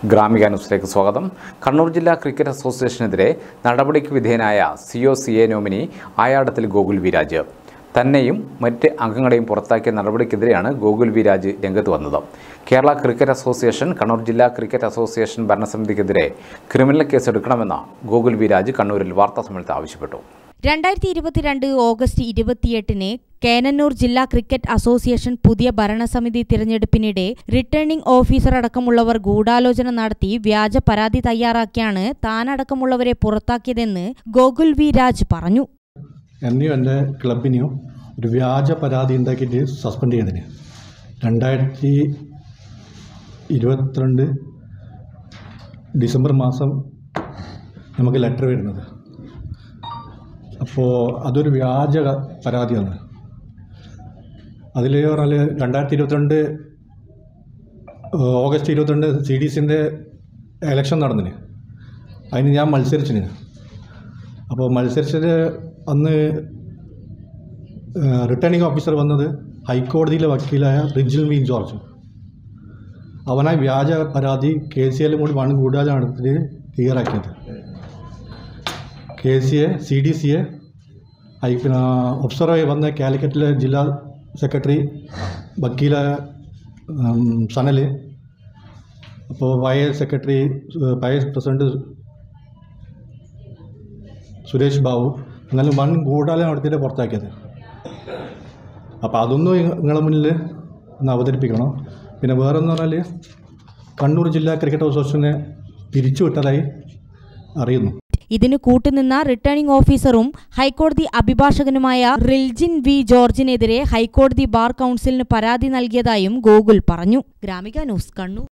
ഗ്രാമിക ന്യൂസിലേക്ക് സ്വാഗതം കണ്ണൂർ ജില്ലാ ക്രിക്കറ്റ് അസോസിയേഷനെതിരെ നടപടിക്ക് വിധേയനായ C O C A nominee Ayadathil Gokul Viraj തന്നെയും മറ്റ് അംഗങ്ങളെയും പുറത്താക്കിയ നടപടിക്കെതിരെയാണ് ഗോകുൽ വിരാജ് രംഗത്ത് വന്നത് കേരള ക്രിക്കറ്റ് അസോസിയേഷൻ കണ്ണൂർ ജില്ലാ ക്രിക്കറ്റ് അസോസിയേഷൻ ഭരണസമിതിക്കെതിരെ ക്രിമിനൽ കേസെടുക്കണമെന്ന് ഗോകുൽ വിരാജ് കണ്ണൂരിൽ വാർത്താസമ്മേളനത്തിൽ ആവശ്യപ്പെട്ടു രണ്ടായിരത്തി ഇരുപത്തിരണ്ട് ഓഗസ്റ്റ് ഇരുപത്തിയെട്ടിന് കേനന്നൂർ ജില്ലാ ക്രിക്കറ്റ് അസോസിയേഷൻ പുതിയ ഭരണസമിതി തിരഞ്ഞെടുപ്പിനിടെ റിട്ടേണിംഗ് ഓഫീസർ അടക്കമുള്ളവർ ഗൂഢാലോചന നടത്തി വ്യാജ പരാതി തയ്യാറാക്കിയാണ് താനടക്കമുള്ളവരെ പുറത്താക്കിയതെന്ന് ഗോകുൽ വി രാജ് പറഞ്ഞു എന്നെയും എൻ്റെ ക്ലബിനെയും ഒരു വ്യാജ പരാതി ഉണ്ടാക്കിയിട്ട് സസ്പെൻഡ് ചെയ്തതിന് രണ്ടായിരത്തി ഇരുപത്തിരണ്ട് ഡിസംബർ മാസം നമുക്ക് ലെറ്റർ വരുന്നത് അപ്പോൾ അതൊരു വ്യാജ പരാതിയാണ് അതിൽ പറഞ്ഞാൽ രണ്ടായിരത്തി ഇരുപത്തിരണ്ട് ഓഗസ്റ്റ് ഇരുപത്തിരണ്ട് സി ഡി സിൻ്റെ എലക്ഷൻ നടന്നിന് അതിന് ഞാൻ മത്സരിച്ചിന് അപ്പോൾ മത്സരിച്ചത് അന്ന് റിട്ടേണിംഗ് ഓഫീസർ വന്നത് ഹൈക്കോടതിയിലെ വക്കീലായ റിജിൽ വി ജോർജ് അവനായി വ്യാജ പരാതി കെ സി എല്ലും കൂടി വൺ കൂടാതെ നടത്തി ക്ലിയറാക്കിയത് K C A C D C A I പിന്നെ ഒബ്സർവായി വന്ന കാലിക്കറ്റിലെ ജില്ലാ സെക്രട്ടറി വക്കീലായ സനൽ അപ്പോൾ vice secretary vice president Suresh Babu അങ്ങനെ വൺ ഗൂഢാലയം നടത്തിയിട്ട് പുറത്താക്കിയത് അപ്പോൾ അതൊന്നും നിങ്ങളെ മുന്നിൽ ഒന്ന് അവതരിപ്പിക്കണം പിന്നെ വേറെന്ന് പറഞ്ഞാൽ കണ്ണൂർ ജില്ലാ ക്രിക്കറ്റ് അസോസിയേഷനെ പിരിച്ചുവിട്ടതായി അറിയുന്നു ഇതിന് കൂട്ടുനിന്ന റിട്ടേണിംഗ് ഓഫീസറും ഹൈക്കോടതി അഭിഭാഷകനുമായ റിൽജിൻ വി ജോർജിനെതിരെ ഹൈക്കോടതി ബാർ കൗൺസിലിന് പരാതി നൽകിയതായും ഗോകുൽ പറഞ്ഞു ഗ്രാമിക ന്യൂസ് കണ്ണൂർ